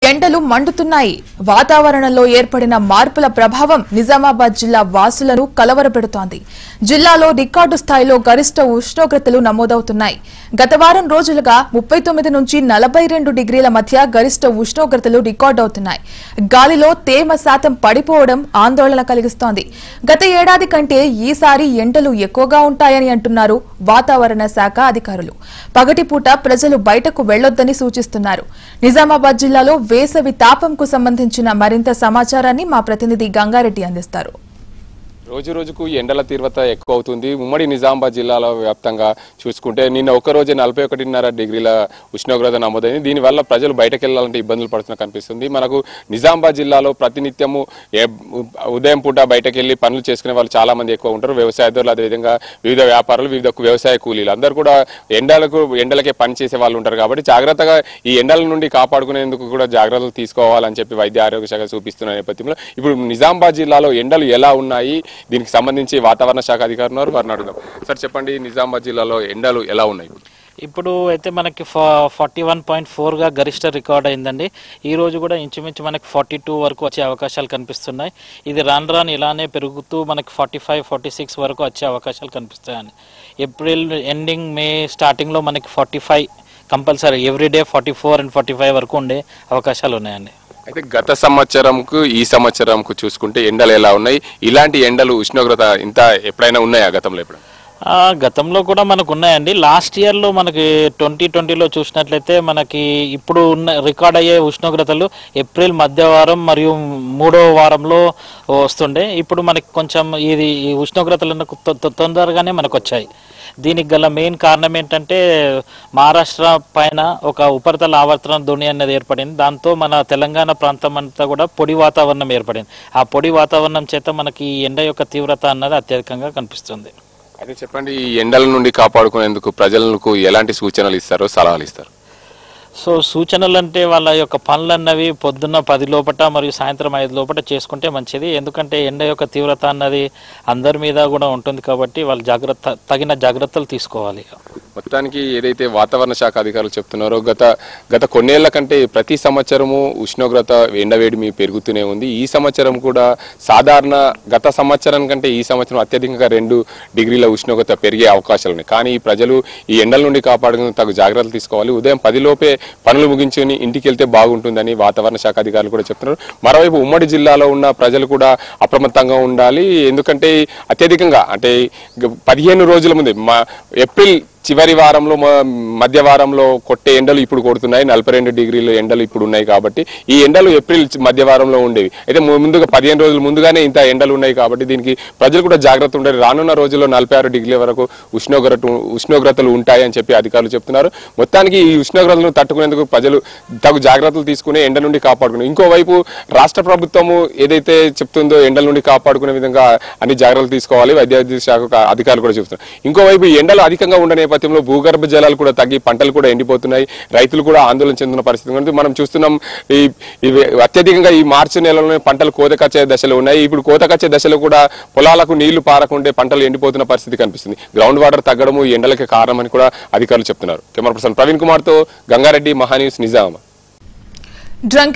ఎండలు మండుతున్నాయి వాతావరణంలో ఏర్పడిన మార్పుల ప్రభావం నిజామాబాద్ జిల్లా వాసులను కలవరపెడుతోంది జిల్లాలో రికార్డు స్థాయిలో గరిష్ట ఉష్ణోగ్రతలు నమోదవుతున్నాయి గత వారం రోజులుగా ముప్పై తొమ్మిది నుంచి నలభై రెండు డిగ్రీల మధ్య గరిష్ట ఉష్ణోగ్రతలు రికార్డవుతున్నాయి గాలిలో తేమ శాతం పడిపోవడం ఆందోళన కలిగిస్తోంది గత ఏడాది కంటే ఈసారి ఎండలు ఎక్కువగా ఉంటాయని అంటున్నారు వాతావరణ శాఖ అధికారులు పగటిపూట ప్రజలు బయటకు వెళ్లొద్దని సూచిస్తున్నారు నిజామాబాద్ జిల్లాలో వేసవి తాపంకు సంబంధించిన మరింత సమాచారాన్ని మా ప్రతినిధి గంగారెడ్డి అందిస్తారు రోజు రోజుకు ఎండల తీవ్రత ఎక్కువ అవుతుంది ఉమ్మడి నిజామాబాద్ జిల్లాలో వ్యాప్తంగా చూసుకుంటే నిన్న ఒక రోజు నలభై ఒకటిన్నర డిగ్రీల ఉష్ణోగ్రత నమోదైంది దీనివల్ల ప్రజలు బయటకు వెళ్ళాలంటే ఇబ్బందులు పడుతున్న కనిపిస్తుంది మనకు నిజామాబాద్ జిల్లాలో ప్రతినిత్యము ఏ- ఉదయం పూట బయటకు వెళ్ళి పనులు చేసుకునే వాళ్ళు చాలా మంది ఎక్కువ ఉంటారు వ్యవసాయదారులు అదేవిధంగా వివిధ వ్యాపారులు వివిధ వ్యవసాయ కూలీలు అందరూ కూడా ఎండలకు ఎండలకే పని చేసే వాళ్ళు ఉంటారు కాబట్టి జాగ్రత్తగా ఈ ఎండల నుండి కాపాడుకునేందుకు కూడా జాగ్రత్తలు తీసుకోవాలని చెప్పి వైద్య ఆరోగ్య శాఖ చూపిస్తున్న నేపథ్యంలో ఇప్పుడు నిజామాబాద్ జిల్లాలో ఎండలు ఎలా ఉన్నాయి దీనికి సంబంధించి వాతావరణ శాఖ అధికారులు ఉన్నారు వారిని అడుగుదాం సార్ చెప్పండి నిజామాబాద్ జిల్లాలో ఎండలు ఎలా ఉన్నాయి ఇప్పుడు? ఇప్పుడు అయితే మనకి ఫార్టీ వన్ పాయింట్ ఫోర్గా గరిష్ట రికార్డ్ అయిందండి ఈ రోజు కూడా ఇంచుమించు మనకి ఫార్టీ టూ వరకు వచ్చే అవకాశాలు కనిపిస్తున్నాయి ఇది రాను రాను ఇలానే పెరుగుతూ మనకి ఫార్టీ ఫైవ్ ఫార్టీ సిక్స్ వరకు వచ్చే అవకాశాలు కనిపిస్తాయండి ఏప్రిల్ ఎండింగ్ మే స్టార్టింగ్లో మనకి forty five compulsory everyday forty four and forty five వరకు ఉండే అవకాశాలు ఉన్నాయండి అయితే గత సంవత్సరంకు ఈ సంవత్సరంకు చూసుకుంటే ఎండలు ఎలా ఉన్నాయి ఇలాంటి ఎండలు ఉష్ణోగ్రత ఇంత ఎప్పుడైనా ఉన్నాయా గతంలో ఎప్పుడు ఆ, గతంలో కూడా మనకు ఉన్నాయండి లాస్ట్ ఇయర్లో మనకి ట్వంటీ ట్వంటీలో చూసినట్లయితే మనకి ఇప్పుడు ఉన్న రికార్డ్ అయ్యే ఉష్ణోగ్రతలు ఏప్రిల్ మధ్యవారం మరియు మూడో వారంలో వస్తుండే ఇప్పుడు మనకి కొంచెం ఇది ఈ ఉష్ణోగ్రతలు తొ- తొ- తొందరగానే మనకు వచ్చాయి దీనికి గల మెయిన్ కారణం ఏంటంటే మహారాష్ట్ర పైన ఒక ఉపరితల ఆవర్తన ధోని అనేది ఏర్పడింది దాంతో మన తెలంగాణ ప్రాంతం అంతా కూడా పొడి వాతావరణం ఏర్పడింది ఆ పొడి వాతావరణం చేత మనకి ఈ ఎండ యొక్క తీవ్రత అన్నది అత్యధికంగా కనిపిస్తుంది అయితే చెప్పండి ఈ ఎండల నుండి కాపాడుకునేందుకు ప్రజలకు ఎలాంటి సూచనలు ఇస్తారో సలహాలు ఇస్తారు సో సూచనలు అంటే వాళ్ళ యొక్క పనులు అన్నవి పొద్దున్న పది లోపట మరియు సాయంత్రం ఐదు లోపట చేసుకుంటే మంచిది ఎందుకంటే ఎండ యొక్క తీవ్రత అన్నది అందరి మీద కూడా ఉంటుంది కాబట్టి వాళ్ళు జాగ్రత్త తగిన జాగ్రత్తలు తీసుకోవాలి మొత్తానికి ఏదైతే వాతావరణ శాఖ అధికారులు చెప్తున్నారో గత గత కొన్నేళ్ల కంటే ప్రతి సంవత్సరము ఉష్ణోగ్రత ఎండవేడిమి పెరుగుతూనే ఉంది ఈ సంవత్సరం కూడా సాధారణ గత సంవత్సరం కంటే ఈ సంవత్సరం అత్యధికంగా రెండు డిగ్రీల ఉష్ణోగ్రత పెరిగే అవకాశాలు ఉన్నాయి కానీ ఈ ప్రజలు ఈ ఎండల నుండి కాపాడుకుని తగు జాగ్రత్తలు తీసుకోవాలి ఉదయం పదిలోపే పనులు ముగించుకొని ఇంటికి వెళ్తే బాగుంటుందని వాతావరణ శాఖ అధికారులు కూడా చెప్తున్నారు మరోవైపు ఉమ్మడి జిల్లాలో ఉన్న ప్రజలు కూడా అప్రమత్తంగా ఉండాలి ఎందుకంటే అత్యధికంగా అంటే గ- పదిహేను రోజుల ముందే మా ఏప్రిల్ చివరి వారంలో మ- మధ్య వారంలో కొట్టే ఎండలు ఇప్పుడు కొడుతున్నాయి నలభై రెండు డిగ్రీలు ఎండలు ఇప్పుడు ఉన్నాయి కాబట్టి ఈ ఎండలు ఏప్రిల్ చి- మధ్య వారంలో ఉండేవి అయితే ము- ముందుగా పదిహేను రోజులు ముందుగానే ఇంత ఎండలు ఉన్నాయి కాబట్టి దీనికి ప్రజలు కూడా జాగ్రత్త ఉండాలి రానున్న రోజుల్లో నలభై ఆరు డిగ్రీల వరకు ఉష్ణోగ్రత ఉష్ణోగ్రతలు ఉంటాయని చెప్పి అధికారులు చెప్తున్నారు మొత్తానికి ఈ ఉష్ణోగ్రతలను తట్టుకునేందుకు ప్రజలు తగు జాగ్రత్తలు తీసుకుని ఎండ నుండి కాపాడుకుని ఇంకోవైపు రాష్ట్ర ప్రభుత్వము ఏదైతే చెప్తుందో ఎండల నుండి కాపాడుకునే విధంగా అన్ని జాగ్రత్తలు తీసుకోవాలి వైద్యాధికార శాఖ అధికారులు కూడా చెప్తున్నారు ఇంకోవైపు ఈ ఎండలు అధికంగా ఉండే నేపథ్యంలో భూగర్భ జలాలు కూడా తగ్గి పంటలు కూడా ఎండిపోతున్నాయి రైతులు కూడా ఆందోళన చెందుతున్న పరిస్థితి ఉంది మనం చూస్తున్నాం ఈ ఇవి అత్యధికంగా ఈ మార్చి నెలలోనే పంటలు కోతకొచ్చే దశలో ఉన్నాయి ఇప్పుడు కోతకొచ్చే దశలో కూడా పొలాలకు నీళ్లు పారకుంటే పంటలు ఎండిపోతున్న పరిస్థితి కనిపిస్తుంది గ్రౌండ్ వాటర్ తగ్గడము ఈ ఎండలకి కారణమని కూడా అధికారులు చెప్తున్నారు కెమెరా పర్సన్ ప్రవీణ్ కుమార్ తో గంగారెడ్డి మహాన్యూస్ నిజామాబాద్ డ్రంక్